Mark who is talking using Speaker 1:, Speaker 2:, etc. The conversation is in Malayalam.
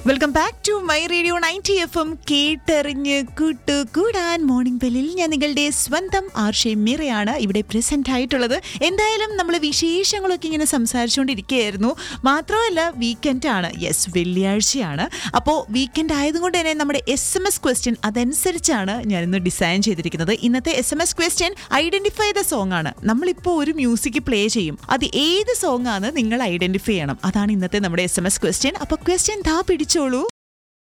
Speaker 1: welcome back to my radio ninety F M കേട്ടെറിഞ്ഞ് കൂട്ടു കൂടാൻ മോർണിംഗ് ബെല്ലിൽ ഞാൻ നിങ്ങളുടെ സ്വന്തം ആർഷെ മീറയാണ് ഇവിടെ പ്രസന്റ് ആയിട്ടുള്ളത് എന്തായാലും നമ്മൾ വിശേഷങ്ങളൊക്കെ ഇങ്ങനെ സംസാരിച്ചുകൊണ്ടിരിക്കുകയായിരുന്നു മാത്രമല്ല വീക്കെൻഡ് ആണ് യെസ് വെള്ളിയാഴ്ചയാണ് അപ്പോൾ വീക്കെൻഡ് ആയതുകൊണ്ട് തന്നെ നമ്മുടെ എസ് എം എസ് ക്വസ്റ്റ്യൻ അതനുസരിച്ചാണ് ഞാനിന്ന് ഡിസൈൻ ചെയ്തിരിക്കുന്നത് ഇന്നത്തെ S M S question identify the song ആണ് നമ്മളിപ്പോൾ ഒരു മ്യൂസിക് പ്ലേ ചെയ്യും അത് ഏത് സോങ് ആണ് നിങ്ങൾ ഐഡന്റിഫൈ ചെയ്യണം അതാണ് ഇന്നത്തെ നമ്മുടെ എസ് എം എസ് ക്വസ്റ്റ്യൻ അപ്പോൾ ക്വസ്റ്റ്യൻ ദാ പിടിച്ചോളൂ